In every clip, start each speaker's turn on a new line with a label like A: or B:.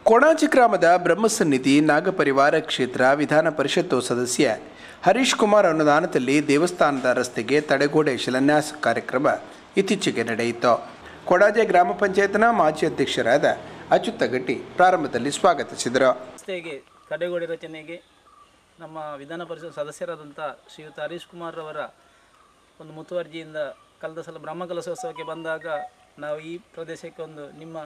A: ಕೊಣಾಜಿ ಗ್ರಾಮದ ಬ್ರಹ್ಮಸನ್ನಿಧಿ ನಾಗಪರಿವಾರ ಕ್ಷೇತ್ರ ವಿಧಾನ ಪರಿಷತ್ತು ಸದಸ್ಯ ಹರೀಶ್ ಕುಮಾರ್ ಅನುದಾನದಲ್ಲಿ ದೇವಸ್ಥಾನದ ರಸ್ತೆಗೆ ತಡೆಗೋಡೆ ಶಿಲಾನ್ಯಾಸ ಕಾರ್ಯಕ್ರಮ ಇತ್ತೀಚೆಗೆ ನಡೆಯಿತು ಕೊಡಾಜೆ ಗ್ರಾಮ ಪಂಚಾಯತ್ನ ಮಾಜಿ ಅಧ್ಯಕ್ಷರಾದ ಅಚ್ಯುತ ಗಟ್ಟಿ ಪ್ರಾರಂಭದಲ್ಲಿ ಸ್ವಾಗತಿಸಿದರು
B: ರಸ್ತೆಗೆ ತಡೆಗೋಡೆ ರಚನೆಗೆ ನಮ್ಮ ವಿಧಾನ ಪರಿಷತ್ ಸದಸ್ಯರಾದಂಥ ಶ್ರೀಯುತ ಹರೀಶ್ ಕುಮಾರ್ ಅವರ ಒಂದು ಮುತುವರ್ಜಿಯಿಂದ ಕಳೆದ ಸಲ ಬ್ರಹ್ಮಕಲಶೋತ್ಸವಕ್ಕೆ ಬಂದಾಗ ನಾವು ಈ ಪ್ರದೇಶಕ್ಕೆ ಒಂದು ನಿಮ್ಮ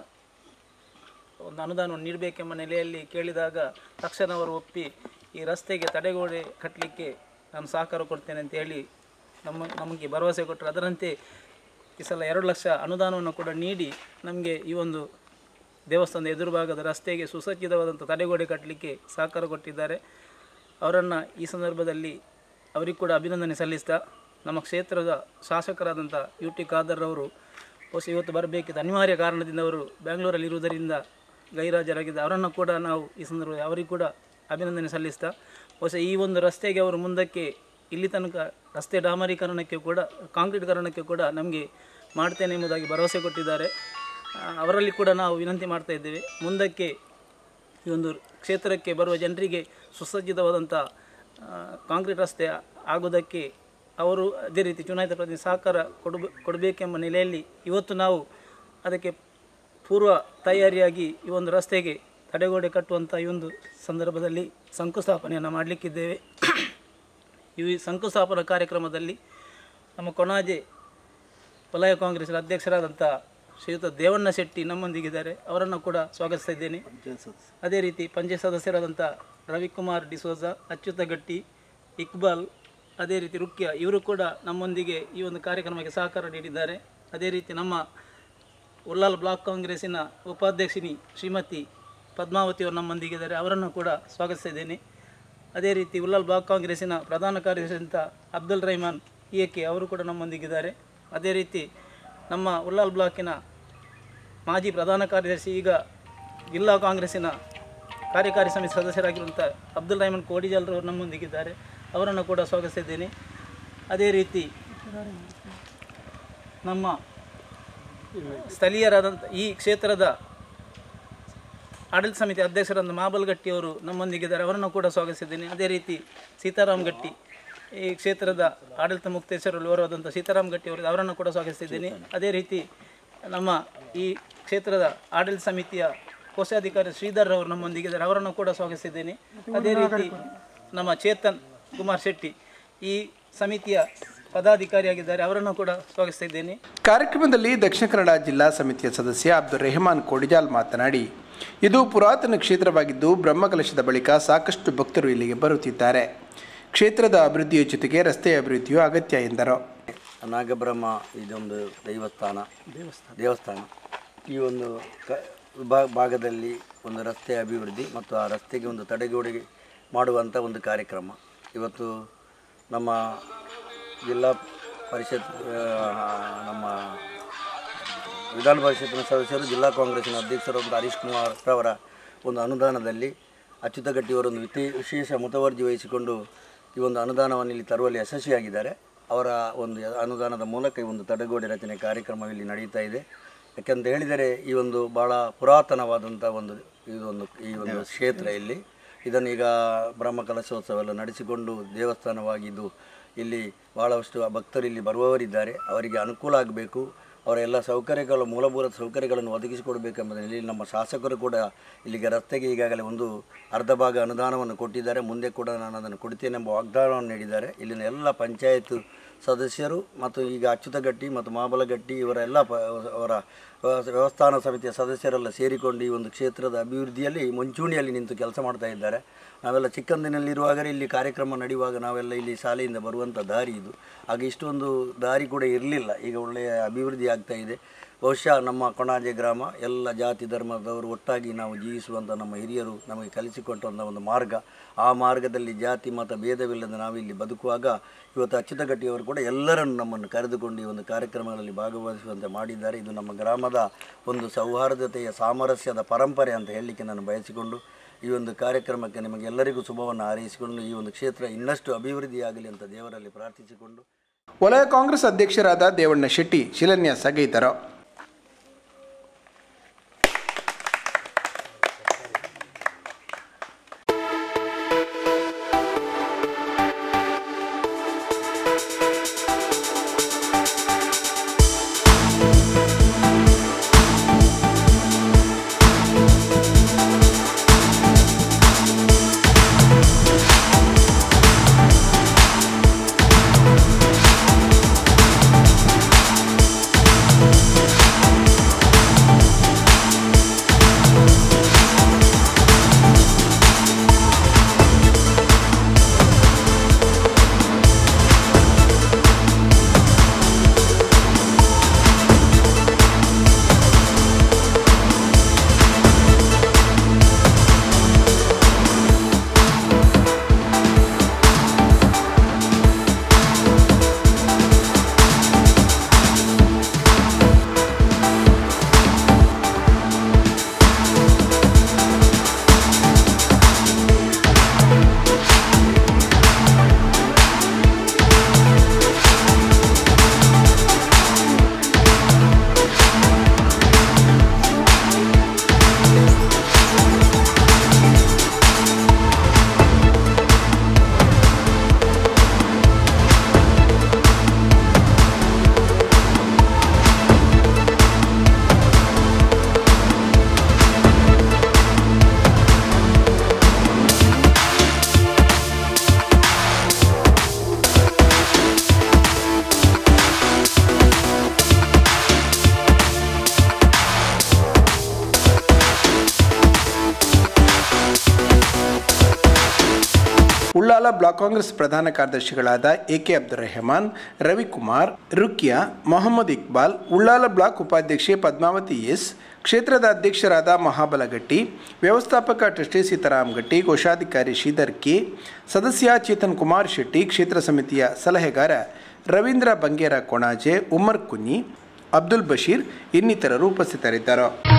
B: ಒಂದು ಅನುದಾನವನ್ನು ನೀಡಬೇಕೆಂಬ ನೆಲೆಯಲ್ಲಿ ಕೇಳಿದಾಗ ತಕ್ಷಣ ಅವರು ಒಪ್ಪಿ ಈ ರಸ್ತೆಗೆ ತಡೆಗೋಡೆ ಕಟ್ಟಲಿಕ್ಕೆ ನಾನು ಸಹಕಾರ ಕೊಡ್ತೇನೆ ಅಂತ ಹೇಳಿ ನಮ್ಮ ನಮಗೆ ಭರವಸೆ ಕೊಟ್ಟರು ಅದರಂತೆ ಈ ಸಲ ಎರಡು ಲಕ್ಷ ಅನುದಾನವನ್ನು ಕೂಡ ನೀಡಿ ನಮಗೆ ಈ ಒಂದು ದೇವಸ್ಥಾನದ ಎದುರು ಭಾಗದ ರಸ್ತೆಗೆ ಸುಸಜ್ಜಿತವಾದಂಥ ತಡೆಗೋಡೆ ಕಟ್ಟಲಿಕ್ಕೆ ಸಹಕಾರ ಕೊಟ್ಟಿದ್ದಾರೆ ಅವರನ್ನು ಈ ಸಂದರ್ಭದಲ್ಲಿ ಅವರಿಗೆ ಕೂಡ ಅಭಿನಂದನೆ ಸಲ್ಲಿಸ್ತಾ ನಮ್ಮ ಕ್ಷೇತ್ರದ ಶಾಸಕರಾದಂಥ ಯು ಟಿ ಖಾದರ್ ಅವರು ಹೊಸ ಇವತ್ತು ಬರಬೇಕಿದ್ದ ಅನಿವಾರ್ಯ ಕಾರಣದಿಂದ ಅವರು ಬೆಂಗಳೂರಲ್ಲಿ ಇರುವುದರಿಂದ ಗೈರಾಜರಾಗಿದ್ದ ಅವರನ್ನು ಕೂಡ ನಾವು ಈ ಸಂದರ್ಭದಲ್ಲಿ ಅವರಿಗೆ ಕೂಡ ಅಭಿನಂದನೆ ಸಲ್ಲಿಸ್ತಾ ಹೊಸ ಈ ಒಂದು ರಸ್ತೆಗೆ ಅವರು ಮುಂದಕ್ಕೆ ಇಲ್ಲಿ ತನಕ ರಸ್ತೆ ಡಾಮರೀಕರಣಕ್ಕೆ ಕೂಡ ಕಾಂಕ್ರೀಟ್ಕರಣಕ್ಕೆ ಕೂಡ ನಮಗೆ ಮಾಡ್ತೇನೆ ಎಂಬುದಾಗಿ ಭರವಸೆ ಕೊಟ್ಟಿದ್ದಾರೆ ಆ, ಅವರಲ್ಲಿ ಕೂಡ ನಾವು ವಿನಂತಿ ಮಾಡ್ತಾ ಇದ್ದೇವೆ ಮುಂದಕ್ಕೆ ಈ ಒಂದು ಕ್ಷೇತ್ರಕ್ಕೆ ಬರುವ ಜನರಿಗೆ ಸುಸಜ್ಜಿತವಾದಂಥ ಆ, ಕಾಂಕ್ರೀಟ್ ರಸ್ತೆ ಆಗುವುದಕ್ಕೆ ಅವರು ಅದೇ ರೀತಿ ಚುನಾಯಿತ ಪ್ರತಿನಿಧಿ ಸಹಕಾರ ಕೊಡಬ ಕೊಡಬೇಕೆಂಬ ನೆಲೆಯಲ್ಲಿ ಇವತ್ತು ನಾವು ಅದಕ್ಕೆ ಪೂರ್ವ ತಯಾರಿಯಾಗಿ ಈ ಒಂದು ರಸ್ತೆಗೆ ತಡೆಗೋಡೆ ಕಟ್ಟುವಂಥ ಈ ಒಂದು ಸಂದರ್ಭದಲ್ಲಿ ಶಂಕುಸ್ಥಾಪನೆಯನ್ನು ಮಾಡಲಿಕ್ಕಿದ್ದೇವೆ ಈ ಶಂಕುಸ್ಥಾಪನಾ ಕಾರ್ಯಕ್ರಮದಲ್ಲಿ ನಮ್ಮ ಕೊಣಾಜೆ ವಲಯ ಕಾಂಗ್ರೆಸ್ನ ಅಧ್ಯಕ್ಷರಾದಂಥ ಶ್ರೀಯುತ ದೇವಣ್ಣ ಶೆಟ್ಟಿ ನಮ್ಮೊಂದಿಗಿದ್ದಾರೆ ಅವರನ್ನು ಕೂಡ ಸ್ವಾಗತಿಸ್ತಾ ಇದ್ದೇನೆ ಅದೇ ರೀತಿ ಪಂಚಾಯತ್ ಸದಸ್ಯರಾದಂಥ ರವಿಕುಮಾರ್ ಡಿಸೋಜ ಅಚ್ಯುತ ಗಟ್ಟಿ ಇಕ್ಬಾಲ್ ಅದೇ ರೀತಿ ರುಕ್ಯ ಇವರು ಕೂಡ ನಮ್ಮೊಂದಿಗೆ ಈ ಒಂದು ಕಾರ್ಯಕ್ರಮಕ್ಕೆ ಸಹಕಾರ ನೀಡಿದ್ದಾರೆ ಅದೇ ರೀತಿ ನಮ್ಮ ಉಲ್ಲಾಲ್ ಬ್ಲಾಕ್ ಕಾಂಗ್ರೆಸ್ಸಿನ ಉಪಾಧ್ಯಕ್ಷಿನಿ ಶ್ರೀಮತಿ ಪದ್ಮಾವತಿ ಅವರು ನಮ್ಮೊಂದಿಗಿದ್ದಾರೆ ಅವರನ್ನು ಕೂಡ ಸ್ವಾಗತಿಸ್ತಾ ಇದ್ದೇನೆ ಅದೇ ರೀತಿ ಉಲ್ಲಾಲ್ ಬ್ಲಾಕ್ ಕಾಂಗ್ರೆಸ್ಸಿನ ಪ್ರಧಾನ ಕಾರ್ಯದರ್ಶಿ ಅಂತ ಅಬ್ದುಲ್ ರಹಮಾನ್ ಇಯಕೆ ಅವರು ಕೂಡ ನಮ್ಮೊಂದಿಗಿದ್ದಾರೆ ಅದೇ ರೀತಿ ನಮ್ಮ ಉಲ್ಲಾಲ್ ಬ್ಲಾಕಿನ ಮಾಜಿ ಪ್ರಧಾನ ಕಾರ್ಯದರ್ಶಿ ಈಗ ಜಿಲ್ಲಾ ಕಾಂಗ್ರೆಸ್ಸಿನ ಕಾರ್ಯಕಾರಿ ಸಮಿತಿ ಸದಸ್ಯರಾಗಿರುವಂಥ ಅಬ್ದುಲ್ ರಹಮಾನ್ ಕೋಡಿಜಾಲ್ರವರು ನಮ್ಮೊಂದಿಗಿದ್ದಾರೆ ಅವರನ್ನು ಕೂಡ ಸ್ವಾಗತಿಸಿದ್ದೇನೆ ಅದೇ ರೀತಿ ನಮ್ಮ ಸ್ಥಳೀಯರಾದಂಥ ಈ ಕ್ಷೇತ್ರದ ಆಡಳಿತ ಸಮಿತಿ ಅಧ್ಯಕ್ಷರಾದ ಮಾಬಲ್ ಗಟ್ಟಿ ಅವರು ನಮ್ಮೊಂದಿಗಿದ್ದಾರೆ ಅವರನ್ನು ಕೂಡ ಸ್ವಾಗತಿಸಿದ್ದೇನೆ ಅದೇ ರೀತಿ ಸೀತಾರಾಮ್ ಗಟ್ಟಿ ಈ ಕ್ಷೇತ್ರದ ಆಡಳಿತ ಮುಕ್ತೇಶ್ವರಲ್ಲಿ ಓರ್ವಾದಂಥ ಸೀತಾರಾಮ್ ಗಟ್ಟಿ ಅವರು ಅವರನ್ನು ಕೂಡ ಸ್ವಾಗತಿಸಿದ್ದೇನೆ ಅದೇ ರೀತಿ ನಮ್ಮ ಈ ಕ್ಷೇತ್ರದ ಆಡಳಿತ ಸಮಿತಿಯ ಕೋಶಾಧಿಕಾರಿ ಶ್ರೀಧರ್ ಅವರು ನಮ್ಮೊಂದಿಗಿದ್ದಾರೆ ಅವರನ್ನು ಕೂಡ ಸ್ವಾಗತಿಸಿದ್ದೇನೆ ಅದೇ ರೀತಿ ನಮ್ಮ ಚೇತನ್ ಕುಮಾರ್ ಶೆಟ್ಟಿ ಈ ಸಮಿತಿಯ ಪದಾಧಿಕಾರಿಯಾಗಿದ್ದಾರೆ ಅವರನ್ನು ಕೂಡ ಸ್ವಾಗತಿಸ್ತಾ ಇದ್ದೇನೆ
A: ಕಾರ್ಯಕ್ರಮದಲ್ಲಿ ದಕ್ಷಿಣ ಕನ್ನಡ ಜಿಲ್ಲಾ ಸಮಿತಿಯ ಸದಸ್ಯ ಅಬ್ದುಲ್ ರೆಹಮಾನ್ ಕೋಡಿಜಾಲ್ ಮಾತನಾಡಿ ಇದು ಪುರಾತನ ಕ್ಷೇತ್ರವಾಗಿದ್ದು ಬ್ರಹ್ಮಕಲಶದ ಬಳಿಕ ಸಾಕಷ್ಟು ಭಕ್ತರು ಇಲ್ಲಿಗೆ ಬರುತ್ತಿದ್ದಾರೆ ಕ್ಷೇತ್ರದ ಅಭಿವೃದ್ಧಿಯ ಜೊತೆಗೆ ರಸ್ತೆಯ ಅಭಿವೃದ್ಧಿಯು ಅಗತ್ಯ ಎಂದರು
C: ನಾಗಬ್ರಹ್ಮ ಇದೊಂದು ದೈವಸ್ಥಾನ ದೇವಸ್ಥಾನ ಈ ಒಂದು ಕ ವಿಭಾ ಭಾಗದಲ್ಲಿ ಒಂದು ರಸ್ತೆ ಅಭಿವೃದ್ಧಿ ಮತ್ತು ಆ ರಸ್ತೆಗೆ ಒಂದು ತಡೆಗೋಡೆ ಮಾಡುವಂಥ ಒಂದು ಕಾರ್ಯಕ್ರಮ ಇವತ್ತು ನಮ್ಮ ಜಿಲ್ಲಾ ಪರಿಷತ್ ಆ, ನಮ್ಮ ವಿಧಾನ ಪರಿಷತ್ತಿನ ಸದಸ್ಯರು ಜಿಲ್ಲಾ ಕಾಂಗ್ರೆಸ್ಸಿನ ಅಧ್ಯಕ್ಷರು ಒಂದು ಹರೀಶ್ ಕುಮಾರ್ ಅವರ ಒಂದು ಅನುದಾನದಲ್ಲಿ ಅಚ್ಯುತಗಟ್ಟಿಯವರೊಂದು ವಿತಿ ವಿಶೇಷ ಮುತುವರ್ಜಿ ವಹಿಸಿಕೊಂಡು ಈ ಒಂದು ಅನುದಾನವನ್ನು ಇಲ್ಲಿ ತರುವಲ್ಲಿ ಯಶಸ್ವಿಯಾಗಿದ್ದಾರೆ ಅವರ ಒಂದು ಅನುದಾನದ ಮೂಲಕ ಈ ಒಂದು ತಡೆಗೋಡೆ ರಚನೆ ಕಾರ್ಯಕ್ರಮ ಇಲ್ಲಿ ನಡೀತಾ ಇದೆ ಯಾಕೆಂತ ಹೇಳಿದರೆ ಈ ಒಂದು ಭಾಳ ಪುರಾತನವಾದಂಥ ಒಂದು ಇದೊಂದು ಈ ಒಂದು ಕ್ಷೇತ್ರ ಇಲ್ಲಿ ಇದನ್ನು ಈಗ ಬ್ರಹ್ಮಕಲಶೋತ್ಸವ ಎಲ್ಲ ನಡೆಸಿಕೊಂಡು ದೇವಸ್ಥಾನವಾಗಿದ್ದು ಇಲ್ಲಿ ಭಾಳಷ್ಟು ಭಕ್ತರು ಇಲ್ಲಿ ಬರುವವರಿದ್ದಾರೆ ಅವರಿಗೆ ಅನುಕೂಲ ಆಗಬೇಕು ಅವರ ಎಲ್ಲ ಸೌಕರ್ಯಗಳು ಮೂಲಭೂತ ಸೌಕರ್ಯಗಳನ್ನು ಒದಗಿಸಿಕೊಡಬೇಕೆಂಬ ನಿಟ್ಟಿನಲ್ಲಿ ನಮ್ಮ ಶಾಸಕರು ಕೂಡ ಇಲ್ಲಿಗೆ ರಸ್ತೆಗೆ ಈಗಾಗಲೇ ಒಂದು ಅರ್ಧ ಭಾಗ ಅನುದಾನವನ್ನು ಕೊಟ್ಟಿದ್ದಾರೆ ಮುಂದೆ ಕೂಡ ನಾನು ಅದನ್ನು ಕೊಡ್ತೇನೆ ಎಂಬ ವಾಗ್ದಾನವನ್ನು ನೀಡಿದ್ದಾರೆ ಇಲ್ಲಿನ ಎಲ್ಲ ಪಂಚಾಯತ್ ಸದಸ್ಯರು ಮತ್ತು ಈಗ ಅಚ್ಯುತಗಟ್ಟಿ ಮತ್ತು ಮಹಾಬಲಗಟ್ಟಿ ಇವರ ಎಲ್ಲ ಪ ಅವರ ವ್ಯವ- ವ್ಯವಸ್ಥಾನ ಸಮಿತಿಯ ಸದಸ್ಯರೆಲ್ಲ ಸೇರಿಕೊಂಡು ಈ ಒಂದು ಕ್ಷೇತ್ರದ ಅಭಿವೃದ್ಧಿಯಲ್ಲಿ ಮುಂಚೂಣಿಯಲ್ಲಿ ನಿಂತು ಕೆಲಸ ಮಾಡ್ತಾ ಇದ್ದಾರೆ ನಾವೆಲ್ಲ ಚಿಕ್ಕಂದಿನಲ್ಲಿರುವಾಗಲೇ ಇಲ್ಲಿ ಕಾರ್ಯಕ್ರಮ ನಡೆಯುವಾಗ ನಾವೆಲ್ಲ ಇಲ್ಲಿ ಶಾಲೆಯಿಂದ ಬರುವಂಥ ದಾರಿ ಇದು ಆಗ ಇಷ್ಟೊಂದು ದಾರಿ ಕೂಡ ಇರಲಿಲ್ಲ ಈಗ ಒಳ್ಳೆಯ ಅಭಿವೃದ್ಧಿ ಆಗ್ತಾ ಇದೆ ಬಹುಶಃ ನಮ್ಮ ಕೊಣಾಜೆ ಗ್ರಾಮ ಎಲ್ಲ ಜಾತಿ ಧರ್ಮದವರು ಒಟ್ಟಾಗಿ ನಾವು ಜೀವಿಸುವಂಥ ನಮ್ಮ ಹಿರಿಯರು ನಮಗೆ ಕಲಿಸಿಕೊಟ್ಟಂಥ ಒಂದು ಮಾರ್ಗ ಆ ಮಾರ್ಗದಲ್ಲಿ ಜಾತಿ ಮತ ಭೇದವಿಲ್ಲದೆ ನಾವಿಲ್ಲಿ ಬದುಕುವಾಗ ಇವತ್ತು ಅಚ್ಯುತಗಟ್ಟಿಯವರು ಕೂಡ ಎಲ್ಲರನ್ನು ನಮ್ಮನ್ನು ಕರೆದುಕೊಂಡು ಈ ಒಂದು ಕಾರ್ಯಕ್ರಮಗಳಲ್ಲಿ ಭಾಗವಹಿಸುವಂತೆ ಮಾಡಿದ್ದಾರೆ ಇದು ನಮ್ಮ ಗ್ರಾಮದ ಒಂದು ಸೌಹಾರ್ದತೆಯ ಸಾಮರಸ್ಯದ ಪರಂಪರೆ ಅಂತ ಹೇಳಲಿಕ್ಕೆ ನಾನು ಬಯಸಿಕೊಂಡು ಈ ಒಂದು ಕಾರ್ಯಕ್ರಮಕ್ಕೆ ನಿಮಗೆಲ್ಲರಿಗೂ ಶುಭವನ್ನು ಹಾರೈಸಿಕೊಂಡು ಈ ಒಂದು ಕ್ಷೇತ್ರ ಇನ್ನಷ್ಟು ಅಭಿವೃದ್ಧಿಯಾಗಲಿ ಅಂತ ದೇವರಲ್ಲಿ ಪ್ರಾರ್ಥಿಸಿಕೊಂಡು
A: ವಲಯ ಕಾಂಗ್ರೆಸ್ ಅಧ್ಯಕ್ಷರಾದ ದೇವಣ್ಣ ಶೆಟ್ಟಿ ಶಿಲಾನ್ಯಾಸ ಗೈದರು ಉಳ್ಳಾಲ ಬ್ಲಾಕ್ ಕಾಂಗ್ರೆಸ್ ಪ್ರಧಾನ ಕಾರ್ಯದರ್ಶಿಗಳಾದ A K Abdul Rehman Ravikumar Rukya Mohammed Iqbal Ullal block ಉಪಾಧ್ಯಕ್ಷೆ ಪದ್ಮಾವತಿ ಎಸ್ ಕ್ಷೇತ್ರದ ಅಧ್ಯಕ್ಷರಾದ ಮಹಾಬಲಗಟ್ಟಿ ವ್ಯವಸ್ಥಾಪಕ ಟ್ರಸ್ಟಿ ಸೀತಾರಾಮ್ ಗಟ್ಟಿ ಕೋಶಾಧಿಕಾರಿ ಶ್ರೀಧರ್ ಕೆ ಸದಸ್ಯ ಚೇತನ್ ಕುಮಾರ್ ಶೆಟ್ಟಿ ಕ್ಷೇತ್ರ ಸಮಿತಿಯ ಸಲಹೆಗಾರ ರವೀಂದ್ರ ಬಂಗೇರ ಕೊಣಾಜೆ ಉಮರ್ ಕುഞ്ഞಿ ಅಬ್ದುಲ್ ಬಶೀರ್ ಇನ್ನಿತರರು ಉಪಸ್ಥಿತರಿದ್ದರು